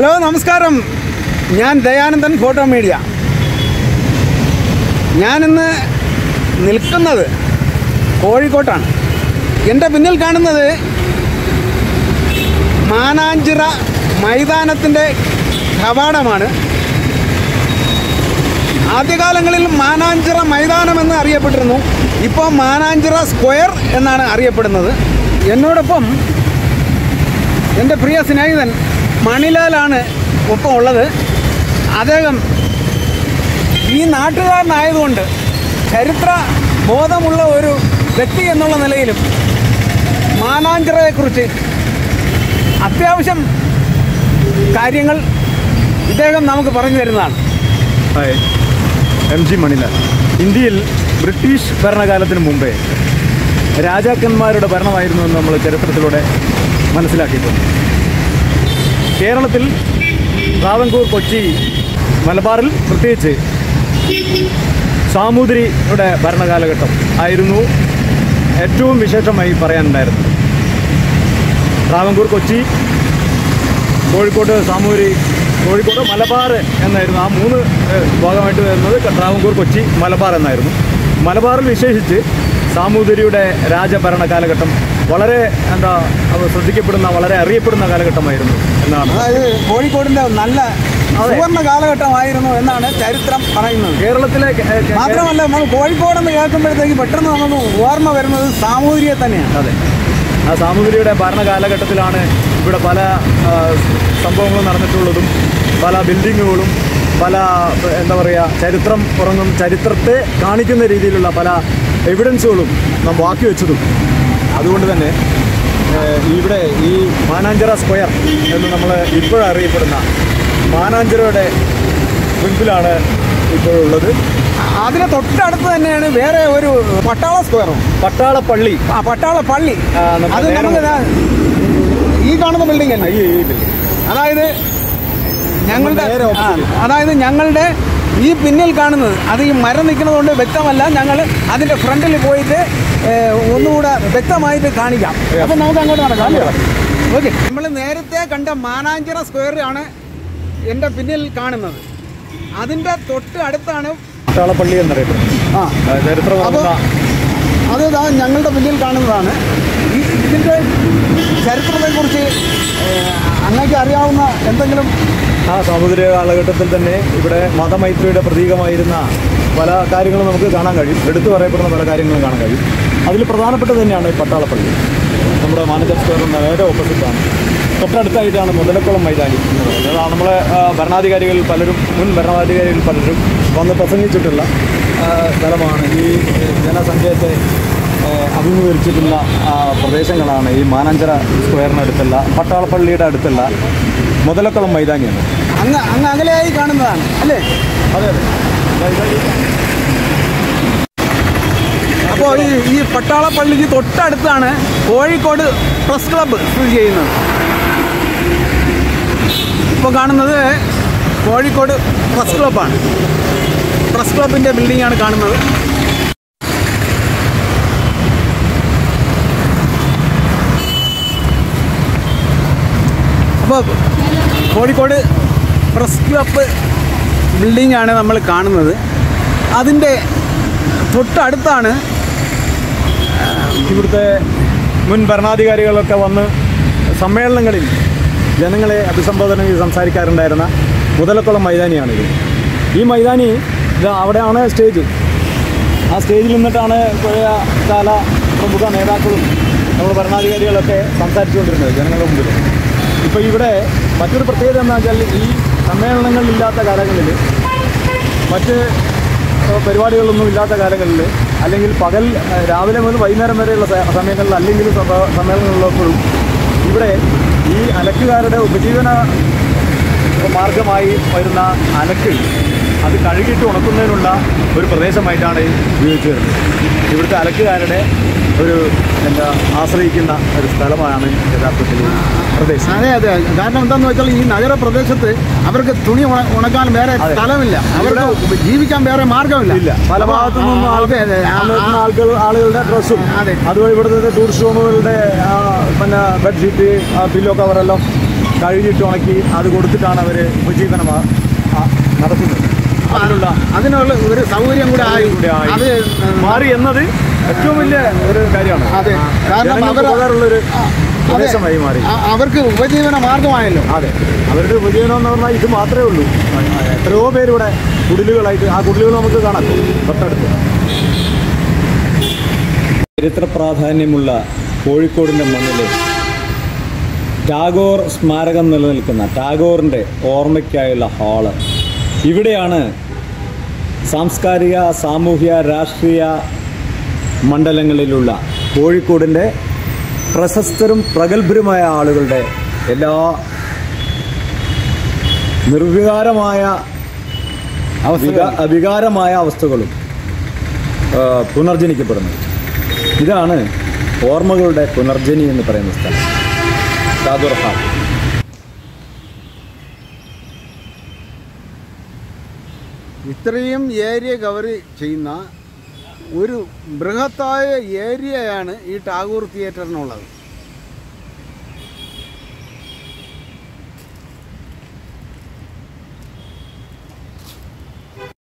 Hello നമസ്കാരം ഞാൻ Dayanandan photo media ഞാനിന്ന് നിൽക്കുന്നത് കോഴിക്കോട്ടാണ് എൻ്റെ പിന്നിൽ കാണുന്നത് മാനാഞ്ചിറ മൈതാനത്തിൻ്റെ കവാടമാണ് ആദ്യകാലങ്ങളിൽ മാനാഞ്ചിറ മൈതാനം എന്ന് അറിയപ്പെട്ടിരുന്നു ഇപ്പോൾ മാനാഞ്ചിറ സ്ക്വയർ എന്നാണ് അറിയപ്പെടുന്നത് എന്നോടൊപ്പം എൻ്റെ പ്രിയ സ്നേഹിതൻ മണിലാലാണ് ഒപ്പം ഉള്ളത് അദ്ദേഹം ഈ നാട്ടുകാരനായതുകൊണ്ട് ചരിത്ര ബോധമുള്ള ഒരു വ്യക്തി എന്നുള്ള നിലയിലും മാനാഞ്ചിറയെക്കുറിച്ച് അത്യാവശ്യം കാര്യങ്ങൾ ഇദ്ദേഹം നമുക്ക് പറഞ്ഞു തരുന്നതാണ് ഹായ് എം ജി മണിലാൽ ഇന്ത്യയിൽ ബ്രിട്ടീഷ് ഭരണകാലത്തിന് മുമ്പേ രാജാക്കന്മാരുടെ ഭരണമായിരുന്നു എന്ന് നമ്മൾ ചരിത്രത്തിലൂടെ മനസ്സിലാക്കിയിട്ടുണ്ട് കേരളത്തിൽ ട്രാവൻകൂർ കൊച്ചി മലബാറിൽ പ്രത്യേകിച്ച് സാമൂതിരിയുടെ ഭരണകാലഘട്ടം ആയിരുന്നു ഏറ്റവും വിശേഷമായി പറയാനുണ്ടായിരുന്നത് ട്രാവൻകൂർ കൊച്ചി കോഴിക്കോട് സാമൂരി കോഴിക്കോട് മലബാർ എന്നായിരുന്നു ആ മൂന്ന് ഏഹ്, ഭാഗമായിട്ട് വരുന്നത് ട്രാവൻകൂർ കൊച്ചി മലബാർ എന്നായിരുന്നു മലബാറിൽ വിശേഷിച്ച് സാമൂതിരിയുടെ രാജഭരണ കാലഘട്ടം വളരെ എന്താ അത് ശ്രദ്ധിക്കപ്പെടുന്ന വളരെ അറിയപ്പെടുന്ന കാലഘട്ടമായിരുന്നു എന്നാണ് അതായത് കോഴിക്കോടിൻ്റെ നല്ല സുവർണ്ണ കാലഘട്ടമായിരുന്നു എന്നാണ് ചരിത്രം പറയുന്നത് കേരളത്തിലെ കേ- കേ- മാത്രമല്ല നമ്മൾ കോഴിക്കോടെന്ന് കേൾക്കുമ്പോഴത്തേക്ക് പെട്ടെന്ന് നമുക്ക് ഓർമ്മ വരുന്നത് സാമൂതിരിയെ തന്നെയാണ് അതെ ആ സാമൂതിരിയുടെ ഭരണ കാലഘട്ടത്തിലാണ് ഇവിടെ പല ആ, സംഭവങ്ങളും നടന്നിട്ടുള്ളതും പല ബിൽഡിങ്ങുകളും പല എന്താ പറയുക ചരിത്രം ഉറങ്ങും ചരിത്രത്തെ കാണിക്കുന്ന രീതിയിലുള്ള പല എവിഡൻസുകളും നാം ബാക്കി വെച്ചതും അതുകൊണ്ട് തന്നെ ഏഹ്, ഇവിടെ ഈ മാനാഞ്ചിറ സ്ക്വയർ എന്ന് നമ്മൾ ഇപ്പോഴറിയപ്പെടുന്ന മാനാഞ്ചിറയുടെ മുൻപിലാണ് ഇപ്പോഴുള്ളത് അതിന് തൊട്ടടുത്ത് തന്നെയാണ് വേറെ ഒരു പട്ടാള സ്ക്വയറും പട്ടാളപ്പള്ളി ആ പട്ടാള പള്ളി ആ, നമ്മൾ അത് നേരെ നമുക്ക് ദാ ഈ കാണുന്ന ബിൽഡിംഗ് അല്ലേ ഈ ഈ building. അതായത് ഞങ്ങളുടെ നേരെ ആ, opposite. അതായത് ഞങ്ങളുടെ ഈ പിന്നിൽ കാണുന്നത് അത് ഈ മരം നിൽക്കുന്നത് കൊണ്ട് വ്യക്തമല്ല ഞങ്ങൾ അതിന്റെ ഫ്രണ്ടിൽ പോയിട്ട് ഏ, ഒന്നുകൂടെ വ്യക്തമായിട്ട് കാണിക്കാം അപ്പം നമുക്ക് അങ്ങോട്ട് നടക്കാം അല്ലേ ഓക്കെ നമ്മൾ നേരത്തെ കണ്ട മാനാഞ്ചിറ സ്ക്വയറാണ് എൻ്റെ പിന്നിൽ കാണുന്നത് അതിൻ്റെ തൊട്ട് അടുത്താണ് പട്ടാളപ്പള്ളി എന്നറിയപ്പെടുന്നത് ആ ആ, ചരിത്രം അപ്പോൾ ഉറങ്ങുന്ന അത് ഇതാ ഞങ്ങളുടെ പിന്നിൽ കാണുന്നതാണ് ഈ ഇതിൻ്റെ ചരിത്രത്തെക്കുറിച്ച് ഏഹ്, അങ്ങേക്ക് അറിയാവുന്ന എന്തെങ്കിലും ആ സാമൂതിരിക കാലഘട്ടത്തിൽ തന്നെ ഇവിടെ മതമൈത്രിയുടെ പ്രതീകമായിരുന്ന പല കാര്യങ്ങളും നമുക്ക് കാണാൻ കഴിയും എടുത്തു പറയപ്പെടുന്ന പല കാര്യങ്ങളും കാണാൻ കഴിയും അതിൽ പ്രധാനപ്പെട്ടത് തന്നെയാണ് ഈ പട്ടാളപ്പള്ളി നമ്മുടെ മാനേജർ സ്ക്വയറിന് നേരെ ഓപ്പോസിറ്റാണ് തൊട്ടടുത്തായിട്ടാണ് മുതലക്കുളം മൈതാനി എന്ന് പറയുന്നത് അതാണ് നമ്മളെ ആ, ഭരണാധികാരികൾ പലരും മുൻ ഭരണാധികാരികൾ പലരും വന്ന് പ്രസംഗിച്ചിട്ടുള്ള ആ, സ്ഥലമാണ് ഈ ജനസംഖ്യത്തെ ആ, അഭിമുഖീകരിച്ചിട്ടുള്ള ആ, പ്രദേശങ്ങളാണ് ഈ മാനാഞ്ചിറ സ്ക്വയറിനടുത്തുള്ള പട്ടാളപ്പള്ളിയുടെ അടുത്തുള്ള മുതലക്കുളം മൈതാനിയാണ് അങ്ങ് അങ്ങ് അകലെയായി കാണുന്നതാണ് അല്ലേ അതെ അതെ അപ്പോൾ ഈ ഈ പട്ടാളപ്പള്ളിക്ക് തൊട്ടടുത്താണ് കോഴിക്കോട് പ്രസ് ക്ലബ്ബ് സ്ഥിതി ചെയ്യുന്നത് ഇപ്പോൾ കാണുന്നത് കോഴിക്കോട് പ്രസ് ക്ലബ്ബാണ് പ്രസ് ക്ലബിൻ്റെ ബിൽഡിംഗാണ് കാണുന്നത് അപ്പോൾ കോഴിക്കോട് പ്രസ് ക്ലബ്ബ് ബിൽഡിംഗാണ് നമ്മൾ കാണുന്നത് അതിൻ്റെ തൊട്ടടുത്താണ് ഇവിടുത്തെ മുൻ ഭരണാധികാരികളൊക്കെ വന്ന് സമ്മേളനങ്ങളിൽ ജനങ്ങളെ അഭിസംബോധന ചെയ്ത് സംസാരിക്കാറുണ്ടായിരുന്ന മുതലക്കുളം മൈതാനിയാണിത് ഈ മൈതാനി ഇത് അവിടെയാണ് സ്റ്റേജ് ആ സ്റ്റേജിൽ നിന്നിട്ടാണ് പഴയ കാല പ്രമുഖ നേതാക്കളും നമ്മുടെ ഭരണാധികാരികളൊക്കെ സംസാരിച്ചുകൊണ്ടിരുന്നത് ജനങ്ങളുടെ മുമ്പിൽ ഇപ്പോൾ ഇവിടെ മറ്റൊരു പ്രത്യേകത എന്താ വെച്ചാൽ ഈ സമ്മേളനങ്ങളില്ലാത്ത കാലങ്ങളിൽ മറ്റ് ഏഹ്, പരിപാടികളൊന്നും ഇല്ലാത്ത കാലങ്ങളിൽ അല്ലെങ്കിൽ പകൽ ഏഹ്, രാവിലെ മുതൽ വൈകുന്നേരം വരെയുള്ള സ- സമയങ്ങളിൽ അല്ലെങ്കിൽ സഭ- സമ്മേളനങ്ങളുള്ളപ്പോഴും ഇവിടെ ഈ അലക്കുകാരുടെ ഉപജീവന മാർഗമായി വരുന്ന അലക്ക് അത് കഴുകിയിട്ട് ഉണക്കുന്നതിനുള്ള ഒരു പ്രദേശമായിട്ടാണ് ഉപയോഗിച്ചു വരുന്നത് ഇവിടുത്തെ അലക്കുകാരുടെ ഒരു എന്താ ആശ്രയിക്കുന്ന ഒരു സ്ഥലമാണ് യഥാർത്ഥത്തിൽ ഈ പ്രദേശം അതെ അതെ കാരണം എന്താന്ന് വെച്ചാൽ ഈ നഗരപ്രദേശത്ത് അവർക്ക് തുണി ഉണ- ഉണക്കാൻ വേറെ അതെ. സ്ഥലമില്ല അവർക്ക് ജീവിക്കാൻ വേറെ മാർഗമില്ല ഇല്ല പല ഭാഗത്തു നിന്നും ആ, അതെ, അതെ. ആ, ആളുകൾ ആ, ആളുകൾ ആളുകളുടെ ഡ്രസ്സും അതെ. അതുവഴി ഇവിടുത്തെ ടൂറിസ്റ്റ് ഹോമുകളുടെ ആ, പിന്നെ ബെഡ്ഷീറ്റ് പില്ലോ കവറെല്ലാം കഴുകിയിട്ട് ഉണക്കി അത് കൊടുത്തിട്ടാണ് അവർ ഉപജീവനം ആ- ആ- നടത്തുന്നത് അതിനുള്ള അതിനുള്ള ഒരു സൗകര്യം കൂടെ ആയി കൂടെ ആയി. അത് മാറി എന്നത് ഏറ്റവും വലിയ ഒരു കാര്യമാണ് അതെ കാരണം ജനങ്ങൾക്ക് അവർ ഉപകാരമുള്ളൊരു പ്രദേശമായി മാറി അ- അവർക്ക് ഉപജീവന മാർഗമായല്ലോ അതെ അവരുടെ ഉപജീവനം എന്ന് പറഞ്ഞാൽ ഇത് മാത്രമേ ഉള്ളൂ എത്രയോ പേര് ഇവിടെ കുടിലുകളായിട്ട് ആ കുടിലുകൾ നമുക്ക് കാണാം തൊട്ടടുത്ത് ചരിത്ര പ്രാധാന്യമുള്ള കോഴിക്കോടിൻ്റെ മണ്ണിൽ ടാഗോർ സ്മാരകം നിലനിൽക്കുന്ന ടാഗോറിൻ്റെ ഓർമ്മയ്ക്കായുള്ള ഹാള് ഇവിടെയാണ് സാംസ്കാരിക സാമൂഹ്യ രാഷ്ട്രീയ മണ്ഡലങ്ങളിലുള്ള കോഴിക്കോടിൻ്റെ പ്രശസ്തരും പ്രഗത്ഭരുമായ ആളുകളുടെ എല്ലാ നിർവികാരമായ വികാ- വികാരമായ അവസ്ഥകളും ആ, പുനർജനിക്കപ്പെടുന്നത് ഇതാണ് ഓർമ്മകളുടെ പുനർജനി എന്ന് പറയുന്ന സ്ഥലം ടാഗോർ ഹാൾ ഇത്രയും ഏരിയ കവർ ചെയ്യുന്ന ഒരു ബൃഹത്തായ ഏരിയയാണ് ഈ ടാഗോർ തിയേറ്ററിനുള്ളത്